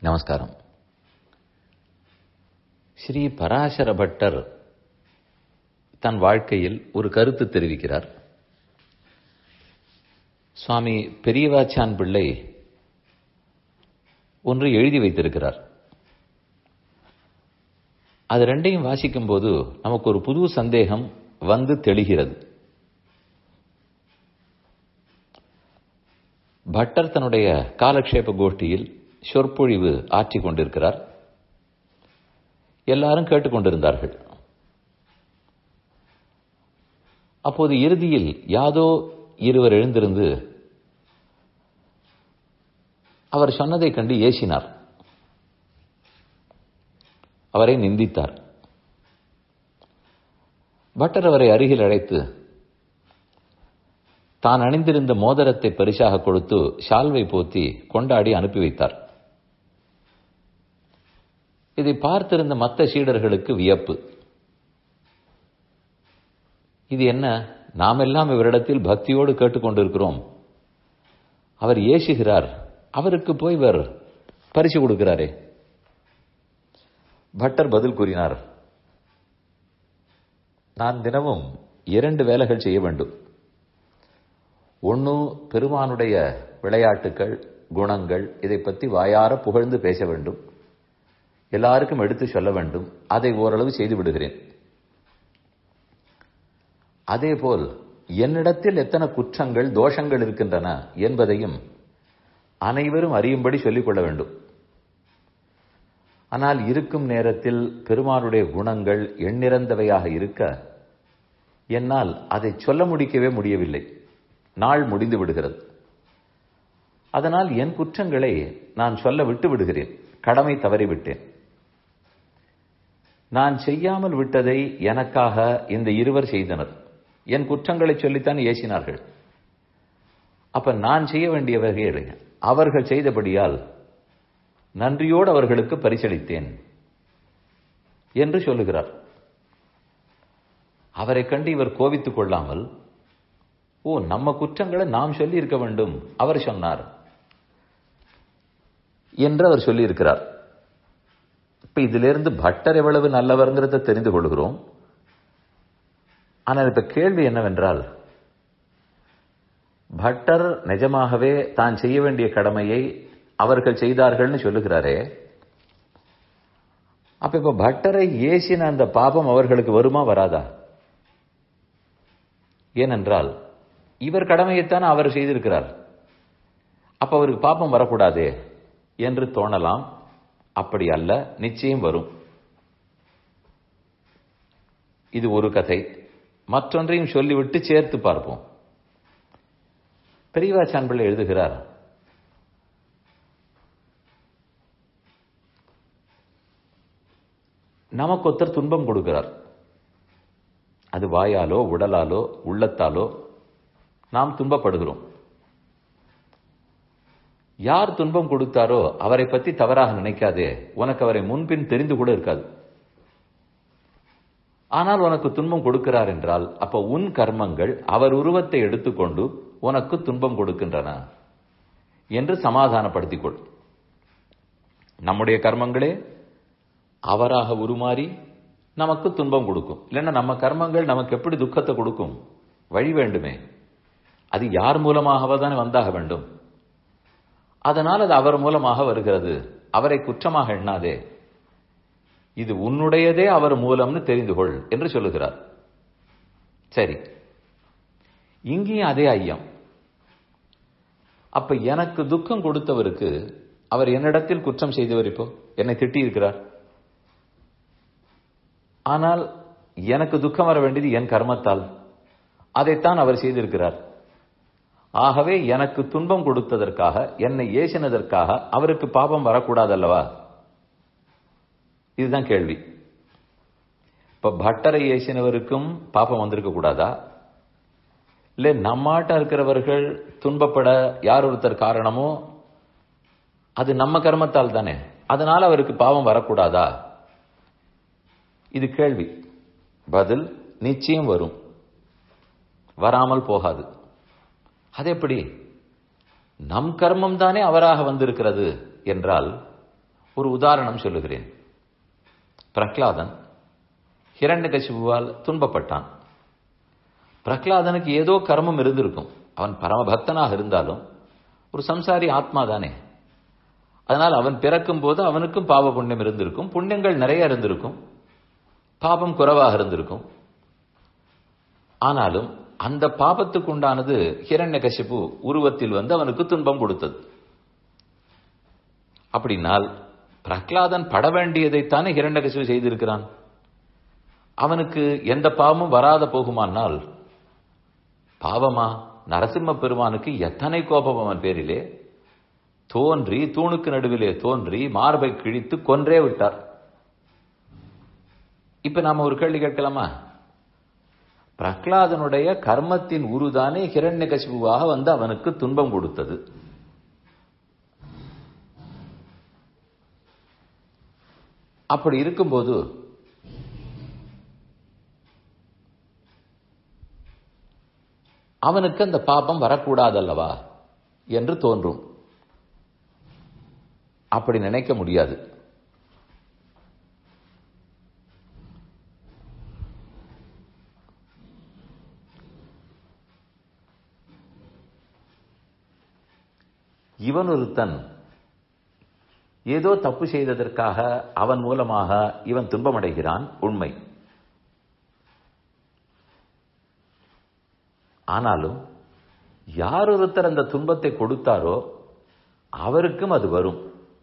நமஸ்காரம் ஸ்ரீ பராசர பட்டர் தன் வாழ்க்கையில் ஒரு கருத்து தெரிவிக்கிறார் சுவாமி பெரியவாச்சான் பிள்ளை ஒன்று எழுதி வைத்திருக்கிறார் அது ரெண்டையும் வாசிக்கும் போது நமக்கு ஒரு புது சந்தேகம் வந்து தெளிகிறது பட்டர் தன்னுடைய காலக்ஷேப கோஷ்டியில் சொற்பொழிவு ஆற்றிக் கொண்டிருக்கிறார் எல்லாரும் கேட்டுக்கொண்டிருந்தார்கள் அப்போது இறுதியில் யாதோ இருவர் எழுந்திருந்து அவர் சொன்னதைக் கண்டு ஏசினார் அவரை நிந்தித்தார் பட்டர் அவரை அருகில் அழைத்து தான் அணிந்திருந்த மோதிரத்தை பரிசாக கொடுத்து ஷால்வை போத்தி கொண்டாடி அனுப்பி வைத்தார் இதை பார்த்திருந்த மற்ற சீடர்களுக்கு வியப்பு இது என்ன நாமெல்லாம் இவரிடத்தில் பக்தியோடு கேட்டுக்கொண்டிருக்கிறோம் அவர் ஏசுகிறார் அவருக்கு போய் இவர் பரிசு கொடுக்கிறாரே பட்டர் பதில் கூறினார் நான் தினமும் இரண்டு வேலைகள் செய்ய வேண்டும் ஒன்று பெருமானுடைய விளையாட்டுக்கள் குணங்கள் இதை பற்றி வாயார புகழ்ந்து பேச வேண்டும் எல்லாருக்கும் எடுத்து சொல்ல வேண்டும் அதை ஓரளவு செய்து விடுகிறேன் அதேபோல் என்னிடத்தில் எத்தனை குற்றங்கள் தோஷங்கள் இருக்கின்றன என்பதையும் அனைவரும் அறியும்படி சொல்லிக் கொள்ள வேண்டும் ஆனால் இருக்கும் நேரத்தில் பெருமானுடைய குணங்கள் எண்ணிறந்தவையாக இருக்க என்னால் அதை சொல்ல முடிக்கவே முடியவில்லை நாள் முடிந்து விடுகிறது அதனால் என் குற்றங்களை நான் சொல்ல விட்டு விடுகிறேன் கடமை தவறிவிட்டேன் நான் செய்யாமல் விட்டதை எனக்காக இந்த இருவர் செய்தனர் என் குற்றங்களை சொல்லித்தான் ஏசினார்கள் அப்ப நான் செய்ய வேண்டியவர்கள் அவர்கள் செய்தபடியால் நன்றியோடு அவர்களுக்கு பரிசளித்தேன் என்று சொல்லுகிறார் அவரை கண்டு இவர் கோபித்துக் கொள்ளாமல் ஓ நம்ம குற்றங்களை நாம் சொல்லி இருக்க வேண்டும் அவர் சொன்னார் என்று அவர் சொல்லியிருக்கிறார் இப்ப இதிலிருந்து பட்டர் எவ்வளவு நல்லவர்ங்கிறத தெரிந்து கொள்கிறோம் ஆனால் இப்ப கேள்வி என்னவென்றால் பட்டர் நிஜமாகவே தான் செய்ய வேண்டிய கடமையை அவர்கள் செய்தார்கள்னு சொல்லுகிறாரே அப்ப இப்ப பட்டரை ஏசின அந்த பாபம் அவர்களுக்கு வருமா வராதா ஏனென்றால் இவர் கடமையைத்தான் அவர் செய்திருக்கிறார் அப்ப அவருக்கு பாப்பம் வரக்கூடாதே என்று தோணலாம் அப்படி அல்ல நிச்சயம் வரும் இது ஒரு கதை மற்றொன்றையும் சொல்லிவிட்டு சேர்த்து பார்ப்போம் பெரியவா சான்பிள்ளை எழுதுகிறார் நமக்கு ஒருத்தர் துன்பம் கொடுக்கிறார் அது வாயாலோ உடலாலோ உள்ளத்தாலோ நாம் துன்பப்படுகிறோம் யார் துன்பம் கொடுத்தாரோ அவரை பற்றி தவறாக நினைக்காதே உனக்கு அவரை முன்பின் தெரிந்து கூட இருக்காது ஆனால் உனக்கு துன்பம் கொடுக்கிறார் என்றால் அப்ப உன் கர்மங்கள் அவர் உருவத்தை எடுத்துக்கொண்டு உனக்கு துன்பம் கொடுக்கின்றன என்று சமாதானப்படுத்திக் கொள் நம்முடைய கர்மங்களே அவராக உருமாறி நமக்கு துன்பம் கொடுக்கும் இல்லைன்னா நம்ம கர்மங்கள் நமக்கு எப்படி துக்கத்தை கொடுக்கும் வழி வேண்டுமே அது யார் மூலமாகவா தானே வந்தாக வேண்டும் அதனால் அது அவர் மூலமாக வருகிறது அவரை குற்றமாக எண்ணாதே இது உன்னுடையதே அவர் மூலம்னு தெரிந்து கொள் என்று சொல்லுகிறார் சரி இங்கேயும் அதே ஐயம் அப்ப எனக்கு துக்கம் கொடுத்தவருக்கு அவர் என்னிடத்தில் குற்றம் செய்தவர் இப்போ என்னை திட்டி இருக்கிறார் ஆனால் எனக்கு துக்கம் வர வேண்டியது என் கர்மத்தால் அதைத்தான் அவர் செய்திருக்கிறார் ஆகவே எனக்கு துன்பம் கொடுத்ததற்காக என்னை ஏசினதற்காக அவருக்கு பாபம் வரக்கூடாதல்லவா இதுதான் கேள்வி இப்ப பட்டரை ஏசினவருக்கும் பாப்பம் வந்திருக்க கூடாதா இல்ல நம்மாட்ட இருக்கிறவர்கள் துன்பப்பட யார் ஒருத்தர் காரணமோ அது நம்ம கர்மத்தால் தானே அதனால அவருக்கு பாவம் வரக்கூடாதா இது கேள்வி பதில் நிச்சயம் வரும் வராமல் போகாது அது எப்படி நம் கர்மம் தானே அவராக வந்திருக்கிறது என்றால் ஒரு உதாரணம் சொல்லுகிறேன் பிரகலாதன் ஹிரண்யகசிபுவால் துன்பப்பட்டான் பிரகலாதனுக்கு ஏதோ கர்மம் இருந்திருக்கும் அவன் பரமபக்தனாக இருந்தாலும் ஒரு சம்சாரி ஆத்மா தானே அதனால் அவன் பிறக்கும் போது அவனுக்கும் பாவ புண்ணியம் இருந்திருக்கும் புண்ணியங்கள் நிறைய இருந்திருக்கும் பாபம் குறைவாக இருந்திருக்கும் ஆனாலும் அந்த பாபத்துக்கு உண்டானது ஹிரண்யகசிபு உருவத்தில் வந்து அவனுக்கு துன்பம் கொடுத்தது அப்படின்னால் பிரகலாதன் பட வேண்டியதைத்தானே ஹிரண்யகசிபு செய்திருக்கிறான் அவனுக்கு எந்த பாவமும் வராத போகுமானால் பாவமா நரசிம்ம பெருமானுக்கு எத்தனை கோபம் அவன் பேரிலே தோன்றி தூணுக்கு நடுவிலே தோன்றி மார்பை கிழித்து கொன்றே விட்டார் இப்ப நாம ஒரு கேள்வி கேட்கலாமா பிரகலாதனுடைய கர்மத்தின் உருதானே ஹிரண்யகசிபுவாக வந்து அவனுக்கு துன்பம் கொடுத்தது அப்படி இருக்கும்போது அவனுக்கு அந்த பாபம் வரக்கூடாதல்லவா என்று தோன்றும் அப்படி நினைக்க முடியாது இவன் ஒருத்தன் ஏதோ தப்பு செய்ததற்காக அவன் மூலமாக இவன் துன்பமடைகிறான் உண்மை ஆனாலும் யார் ஒருத்தர் அந்த துன்பத்தை கொடுத்தாரோ அவருக்கும் அது வரும்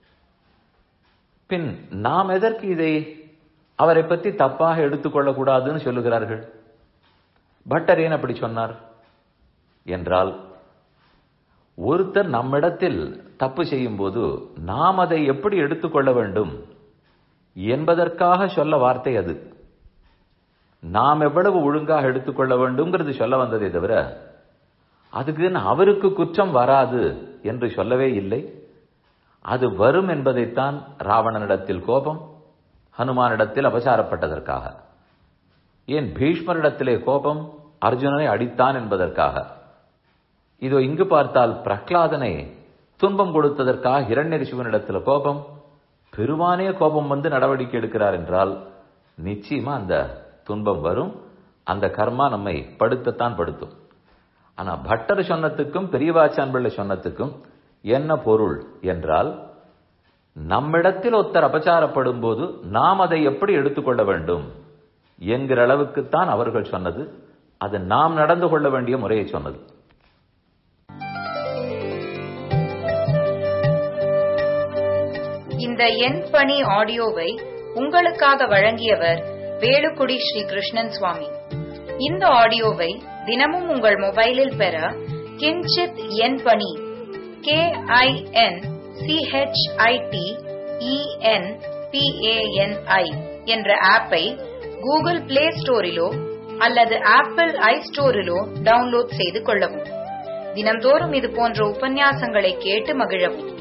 பின் நாம் எதற்கு இதை அவரை பற்றி தப்பாக எடுத்துக்கொள்ளக்கூடாதுன்னு சொல்லுகிறார்கள் பட்டர் ஏன் அப்படி சொன்னார் என்றால் ஒருத்தர் நம்மிடத்தில் தப்பு செய்யும் போது நாம் அதை எப்படி எடுத்துக்கொள்ள வேண்டும் என்பதற்காக சொல்ல வார்த்தை அது நாம் எவ்வளவு ஒழுங்காக எடுத்துக்கொள்ள வேண்டும்ங்கிறது சொல்ல வந்ததே தவிர அதுக்கு அவருக்கு குற்றம் வராது என்று சொல்லவே இல்லை அது வரும் என்பதைத்தான் ராவணனிடத்தில் கோபம் ஹனுமானிடத்தில் அபசாரப்பட்டதற்காக ஏன் பீஷ்மரிடத்திலே கோபம் அர்ஜுனனை அடித்தான் என்பதற்காக இதோ இங்கு பார்த்தால் பிரகலாதனை துன்பம் கொடுத்ததற்காக இரண்யரிசிவனிடத்தில் கோபம் பெருமானே கோபம் வந்து நடவடிக்கை எடுக்கிறார் என்றால் நிச்சயமா அந்த துன்பம் வரும் அந்த கர்மா நம்மை படுத்தத்தான் படுத்தும் ஆனா பட்டர் சொன்னத்துக்கும் பெரியவாச்சான் பிள்ளை சொன்னத்துக்கும் என்ன பொருள் என்றால் நம்மிடத்தில் ஒருத்தர் அபச்சாரப்படும் போது நாம் அதை எப்படி எடுத்துக்கொள்ள வேண்டும் என்கிற அளவுக்குத்தான் அவர்கள் சொன்னது அது நாம் நடந்து கொள்ள வேண்டிய முறையை சொன்னது இந்த எண் பணி ஆடியோவை உங்களுக்காக வழங்கியவர் வேலுக்குடி ஸ்ரீ கிருஷ்ணன் சுவாமி இந்த ஆடியோவை தினமும் உங்கள் மொபைலில் பெற கிஞ்சித் எண் பணி கே ஐ என் சிஹெச்ஐடி இஎன் பிஏஎன்ஐ என்ற ஆப்பை கூகுள் பிளே ஸ்டோரிலோ அல்லது ஆப்பிள் ஐ ஸ்டோரிலோ டவுன்லோட் செய்து கொள்ளவும் தினம்தோறும் இது போன்ற உபன்யாசங்களை கேட்டு மகிழவும்